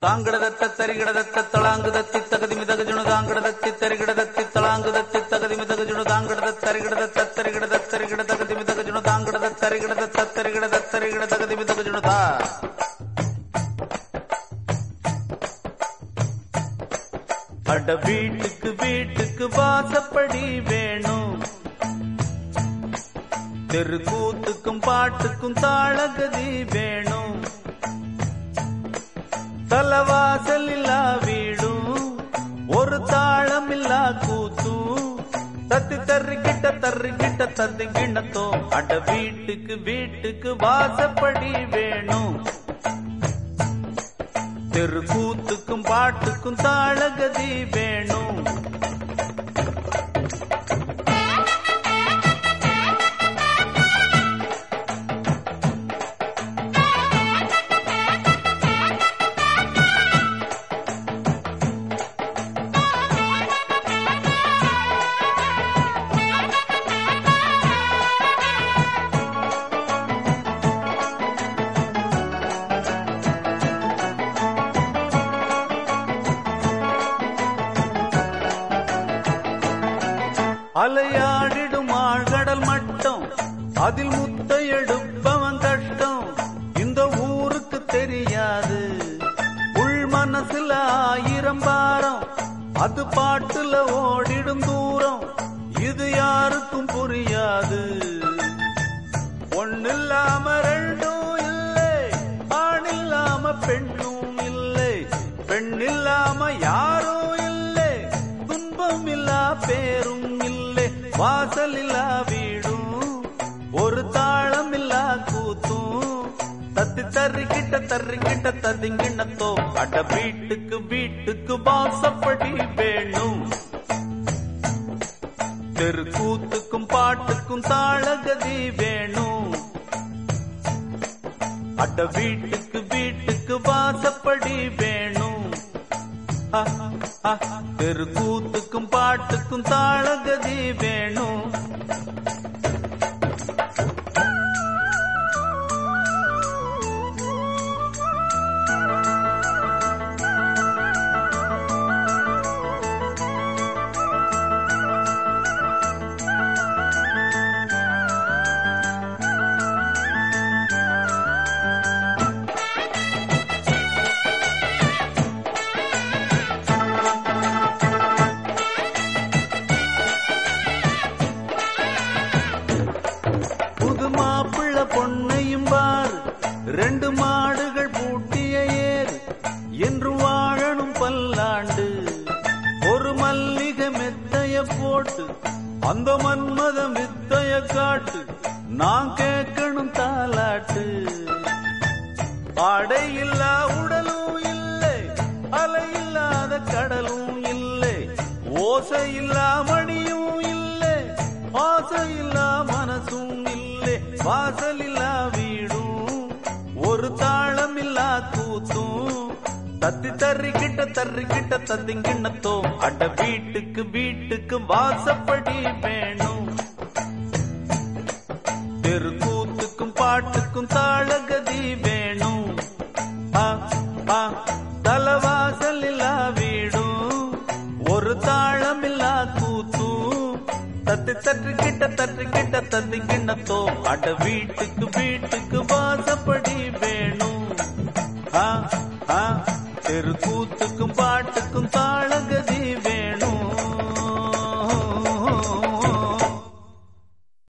தாங்கிடதத்த தரிகிடதத்த தளாங்குதத்தி தகதிமி தகஜுணு தாங்கிடதத்தி தரிகிடதத்தி தளாங்குதத்தி தகதிமி தகஜுணு தாங்கிடத தரிகிடதத்த தரிகிடத தரிகிட தகதிமி தகஜுணு தாங்கிடத தரிகிடதத்த தரிகிடத தரிகிட தகதிமி தகஜுணு தா அட வீட்டுக்கு வீட்டுக்கு வாசப்படி வேணும் தெருக்கூத்துக்கும் பாட்டுக்கும் தாளகதி வேணும் தலவாசல் இல்லா வீடும் ஒரு தாளம் இல்லா கூத்தும் தத்தி தர்றிக்கிட்ட தர்றிக்கிட்ட தத்தி கிண்ணத்தோ அட வீட்டுக்கு வீட்டுக்கு வாசப்படி வேணும் தெருக்கூத்துக்கும் பாட்டுக்கும் தாளகதி வேணும் அலையாடிடும் ஆழ்கடல் மட்டம் அதில் முத்தை எடுப்பவன் கஷ்டம் இந்த ஊருக்கு தெரியாது உள் மனசுல ஆயிரம் பாரம் அது பாட்டுல ஓடிடும் தூரம் இது யாருக்கும் புரியாது ஒன்னில்லாம ரெண்டும் இல்லை ஆண் இல்லாம பெண்ணும் இல்லை பெண் இல்லாம யாரும் இல்லை துன்பம் இல்லா பேரும் இல்லை வாசல் இல்லா வீடும் ஒரு தாளம் இல்லா கூத்தும் தத்தி தர்றிக்கிட்ட தர்றிக்கிட்ட ததிங்கிண்ணத்தோ அட வீட்டுக்கு வீட்டுக்கு வாசப்படி வேணும் தெருக்கூத்துக்கும் பாட்டுக்கும் தாளகதி வேணும் அட வீட்டுக்கு வீட்டுக்கு வாசப்படி வேணும் அ, அ, தெருக்கூத்துக்கும் பாட்டுக்கும் தாளகதி வேணும் புது மாப்பிள்ள பொன்னையும் பார் ரெண்டு மாடுகள் பூட்டிய ஏர் என்று வாழணும் பல்லாண்டு ஒரு மல்லிகை மெத்தைய போட்டு அந்த மன்மத மெத்தைய காட்டு நான் கேட்கணும் தாலாட்டு ஆடை இல்லா உடலும் இல்லை அலை இல்லாத கடலும் இல்லை ஓசை இல்லா மணியும் இல்லை ஆசை இல்லா மனசும் இல்லை வாசல் இல்லா வீடும் ஒரு தாளம் இல்லா கூத்தும் தத்தி தர்றிக்கிட்ட தர்றிக்கிட்ட தத்திங்கிண்ணத்தோ அட வீட்டுக்கு வீட்டுக்கு வாசப்படி வேணும் தெருக்கூத்துக்கும் பாட்டுக்கும் தாளகதி வேணும் ஆ, ஆ, தலவாசல் இல்லா வீடும் ஒரு தாளம் இல்லா கூத்தும் தத்தி தட்டுக்கிட்ட தட்டுக்கிட்ட தத்தி கிண்ணத்தோ அட வீட்டுக்கு வீட்டுக்கு வாசப்படி வேணும் ஆ, ஆ, தெருக்கூத்துக்கும் பாட்டுக்கும் தாளக